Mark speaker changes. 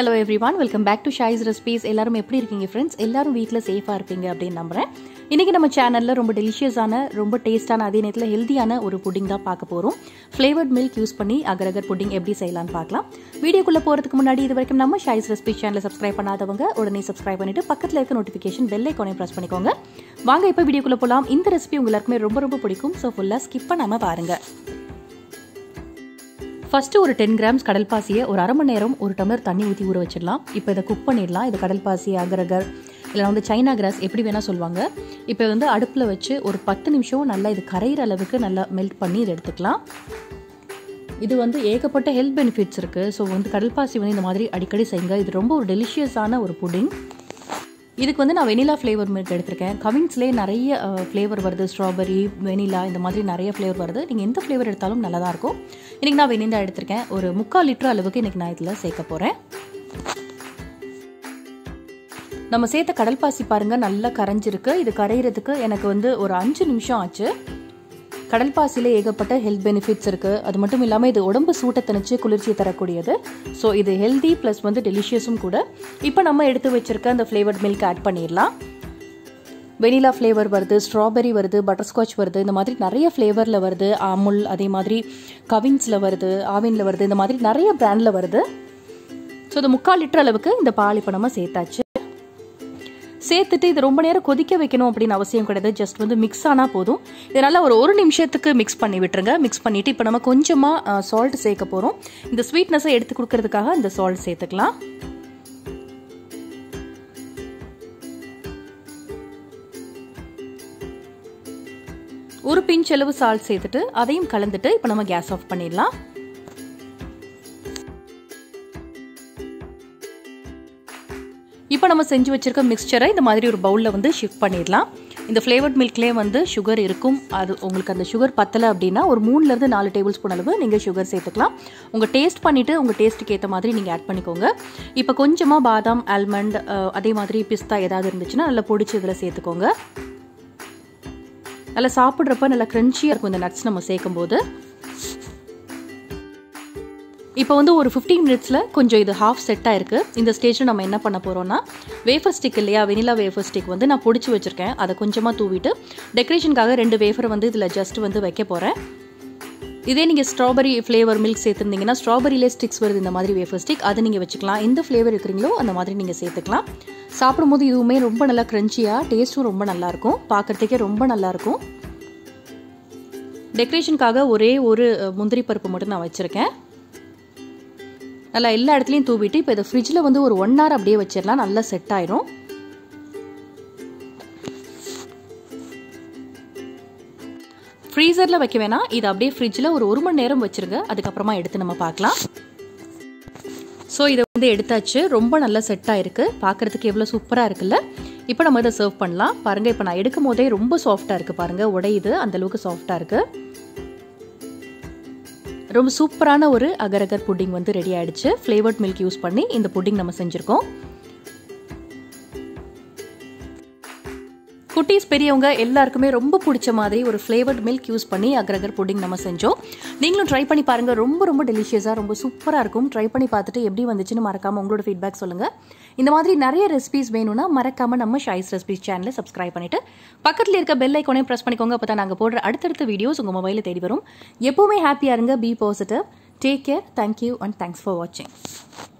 Speaker 1: hello everyone welcome back to Shai's recipes எல்லாரும் எப்படி இருக்கீங்க ஃப்ரெண்ட்ஸ் எல்லாரும் வீட்டில் சேஃபாக இருப்பீங்க அப்படின்னு நம்புறேன் இன்றைக்கி நம்ம சேனலில் ரொம்ப டெலிஷியஸான ரொம்ப டேஸ்டான அதே நேரத்தில் ஹெல்த்தியான ஒரு புட்டிங் தான் பார்க்க போகிறோம் ஃப்ளேவர்ட் மில்க் யூஸ் பண்ணி அகரகர் புட்டிங் எப்படி செய்யலாம்னு பார்க்கலாம் வீடியோக்குள்ளே போகிறதுக்கு முன்னாடி இது வரைக்கும் நம்ம ஷாய்ஸ் ரெசிபி சேனலை சப்ஸ்கிரைப் பண்ணாதவங்க உடனே சப்ஸ்கிரைப் பண்ணிட்டு பக்கத்தில் இருக்க நோட்டிஃபிகேஷன் பெல் ஐக்கானையும் ப்ரெஸ் பண்ணிக்கோங்க வாங்க இப்போ வீடியோக்குள்ளே போகலாம் இந்த ரெசிபி உங்க எல்லாருக்குமே ரொம்ப ரொம்ப பிடிக்கும் ஸோ ஃபுல்லாக ஸ்கிப் பண்ணாமல் பாருங்கள் ஃபஸ்ட்டு ஒரு டென் கிராம்ஸ் கடல் பாசியை ஒரு அரை மணி நேரம் ஒரு டம்ளர் தண்ணி ஊற்றி ஊற வச்சிடலாம் இப்போ இதை குக் பண்ணிடலாம் இது கடல் பாசி அகரகர் இல்லை வந்து சைனா கிராஸ் எப்படி வேணால் சொல்லுவாங்க இப்போ வந்து அடுப்பில் வச்சு ஒரு பத்து நிமிஷம் நல்லா இது கரையிற அளவுக்கு நல்லா மெல்ட் பண்ணி இதை எடுத்துக்கலாம் இது வந்து ஏகப்பட்ட ஹெல்த் பெனிஃபிட்ஸ் இருக்குது ஸோ வந்து கடல் பாசி வந்து இந்த மாதிரி அடிக்கடி செய்யுங்க இது ரொம்ப ஒரு டெலிஷியஸான ஒரு புடிங் இதுக்கு வந்து நான் வெனிலா ஃப்ளேவர் மில்க் எடுத்திருக்கேன் கவின்ஸ்லேயே நிறைய ஃப்ளேவர் வருது ஸ்ட்ராபெரி வெனிலா இந்த மாதிரி நிறைய ஃப்ளேவர் வருது நீங்கள் எந்த ஃப்ளேவர் எடுத்தாலும் நல்லா தான் இருக்கும் இன்றைக்கி நான் வெனிலா எடுத்திருக்கேன் ஒரு முக்கால் லிட்டர் அளவுக்கு இன்றைக்கி நான் இதில் சேர்க்க போகிறேன் நம்ம சேர்த்த கடல் பாசி பாருங்கள் நல்லா கரைஞ்சிருக்கு இது கரையிறதுக்கு எனக்கு வந்து ஒரு அஞ்சு நிமிஷம் ஆச்சு கடல் பாசியில் ஏகப்பட்ட ஹெல்த் பெனிஃபிட்ஸ் இருக்குது அது மட்டும் இல்லாமல் இது உடம்பு சூட்டை தணிச்சு குளிர்ச்சியை தரக்கூடியது ஸோ இது ஹெல்தி ப்ளஸ் வந்து டெலிஷியஸும் கூட இப்போ நம்ம எடுத்து வச்சிருக்க அந்த ஃப்ளேவர்ட் மில்க் ஆட் பண்ணிடலாம் வெனிலா ஃப்ளேவர் வருது ஸ்ட்ராபெரி வருது பட்டர்ஸ்காட்ச் வருது இந்த மாதிரி நிறைய ஃப்ளேவரில் வருது அமுல் அதே மாதிரி கவின்ஸில் வருது ஆவினில் வருது இந்த மாதிரி நிறைய பிராண்டில் வருது ஸோ இது முக்கால் லிட்டர் அளவுக்கு இந்த பால் இப்போ நம்ம சேர்த்தாச்சு சேர்த்துட்டு இது ரொம்ப நேரம் கொதிக்க வைக்கணும் அப்படின்னு அவசியம் கிடையாது ஜஸ்ட் வந்து மிக்ஸ் ஆனால் போதும் இதனால் ஒரு ஒரு நிமிஷத்துக்கு மிக்ஸ் பண்ணி விட்டுருங்க மிக்ஸ் பண்ணிவிட்டு இப்போ நம்ம கொஞ்சமாக சால்ட் சேர்க்க போகிறோம் இந்த ஸ்வீட்னஸை எடுத்து கொடுக்கறதுக்காக இந்த சால்ட் சேர்த்துக்கலாம் ஒரு பிஞ்ச் அளவு சால்ட் சேர்த்துட்டு அதையும் கலந்துட்டு இப்போ நம்ம கேஸ் ஆஃப் பண்ணிடலாம் இப்போ நம்ம செஞ்சு வச்சிருக்க மிக்சரை இந்த மாதிரி ஒரு பவுலில் வந்து ஷிஃப்ட் பண்ணிடலாம் இந்த ஃப்ளேவர்ட் மில்க்லேயே வந்து சுகர் இருக்கும் அது உங்களுக்கு அந்த சுகர் பத்தலை அப்படின்னா ஒரு மூணுலேருந்து நாலு டேபிள் ஸ்பூன் அளவு நீங்கள் சுகர் சேர்த்துக்கலாம் உங்கள் டேஸ்ட் பண்ணிவிட்டு உங்கள் டேஸ்ட்டுக்கு ஏற்ற மாதிரி நீங்கள் ஆட் பண்ணிக்கோங்க இப்போ கொஞ்சமாக பாதாம் ஆல்மண்ட் அதே மாதிரி பிஸ்தா ஏதாவது இருந்துச்சுன்னா நல்லா பொடிச்சு இதில் சேர்த்துக்கோங்க நல்லா சாப்பிட்றப்ப நல்லா க்ரன்ச்சியாக இருக்கும் இந்த நட்ஸ் நம்ம சேர்க்கும் போது இப்போ வந்து ஒரு ஃபிஃப்டீன் மினிட்ஸில் கொஞ்சம் இது ஹாஃப் செட் ஆயிருக்கு இந்த ஸ்டேஜில் நம்ம என்ன பண்ண போகிறோம்னா வேஃபர் ஸ்டிக் இல்லையா வெனிலா வேஃபர் ஸ்டிக் வந்து நான் பிடிச்சி வச்சுருக்கேன் அதை கொஞ்சமாக தூவிட்டு டெக்கரேஷனுக்காக ரெண்டு வேஃபரை வந்து இதில் ஜஸ்ட் வந்து வைக்க போகிறேன் இதே நீங்கள் ஸ்ட்ராபெரி ஃப்ளேவர் மில்க் சேர்த்துருந்தீங்கன்னா ஸ்ட்ராபெரியிலே ஸ்டிக்ஸ் வருது இந்த மாதிரி வேஃபர் ஸ்டிக் அதை நீங்கள் வச்சுக்கலாம் எந்த ஃப்ளேவர் இருக்கிறீங்களோ அந்த மாதிரி நீங்கள் சேர்த்துக்கலாம் சாப்பிடும்போது இதுவுமே ரொம்ப நல்லா க்ரன்ச்சியாக டேஸ்ட்டும் ரொம்ப நல்லாயிருக்கும் பார்க்குறதுக்கே ரொம்ப நல்லாயிருக்கும் டெக்கரேஷனுக்காக ஒரே ஒரு முந்திரி பருப்பு மட்டும் நான் வச்சுருக்கேன் நல்லா எல்லா இடத்துலையும் தூவிட்டு இப்போ இதை ஃப்ரிட்ஜில் வந்து ஒரு ஒன் ஹவர் அப்படியே வச்சிடலாம் நல்லா செட் ஆயிரும் ஃப்ரீசரில் வைக்க வேணாம் இது அப்படியே ஃப்ரிட்ஜில் ஒரு ஒரு மணி நேரம் வச்சுருங்க அதுக்கப்புறமா எடுத்து நம்ம பார்க்கலாம் ஸோ இதை வந்து எடுத்தாச்சு ரொம்ப நல்லா செட் ஆயிருக்கு பார்க்குறதுக்கு எவ்வளோ சூப்பராக இருக்குல்ல இப்போ நம்ம இதை சர்வ் பண்ணலாம் பாருங்கள் இப்போ நான் எடுக்கும் போதே ரொம்ப சாஃப்டாக இருக்குது பாருங்கள் உடையுது அந்தளவுக்கு சாஃப்டாக இருக்குது ரொம்ப சூப்பரான ஒரு அகரகர் புட்டிங் வந்து ரெடி ஆயிடுச்சு ஃப்ளேவர்ட் மில்க் யூஸ் பண்ணி இந்த புட்டிங் நம்ம செஞ்சுருக்கோம் குட்டீஸ் பெரியவங்க எல்லாருக்குமே ரொம்ப பிடிச்ச மாதிரி ஒரு ஃப்ளேவர்ட் மில்க் யூஸ் பண்ணி அக்ரகர் புட்டிங் நம்ம செஞ்சோம் நீங்களும் ட்ரை பண்ணி பாருங்கள் ரொம்ப ரொம்ப டெலிஷியஸாக ரொம்ப சூப்பராக இருக்கும் ட்ரை பண்ணி பார்த்துட்டு எப்படி வந்துச்சுன்னு மறக்காமல் உங்களோட ஃபீட்பேக் சொல்லுங்கள் இந்த மாதிரி நிறைய ரெசிபிஸ் வேணும்னா மறக்காமல் நம்ம ஷாய்ஸ் ரெசிபிஸ் சேனலை சப்ஸ்கிரைப் பண்ணிட்டு பக்கத்தில் இருக்க பெல் ஐக்கோனையும் ப்ரெஸ் பண்ணிக்கோங்க அப்போ தான் நாங்கள் போடுற அடுத்தடுத்த வீடியோஸ் உங்கள் மொபைலில் தேடி வரும் எப்போவுமே ஹாப்பியாக இருங்க be positive take care thank you and thanks for வாட்சிங்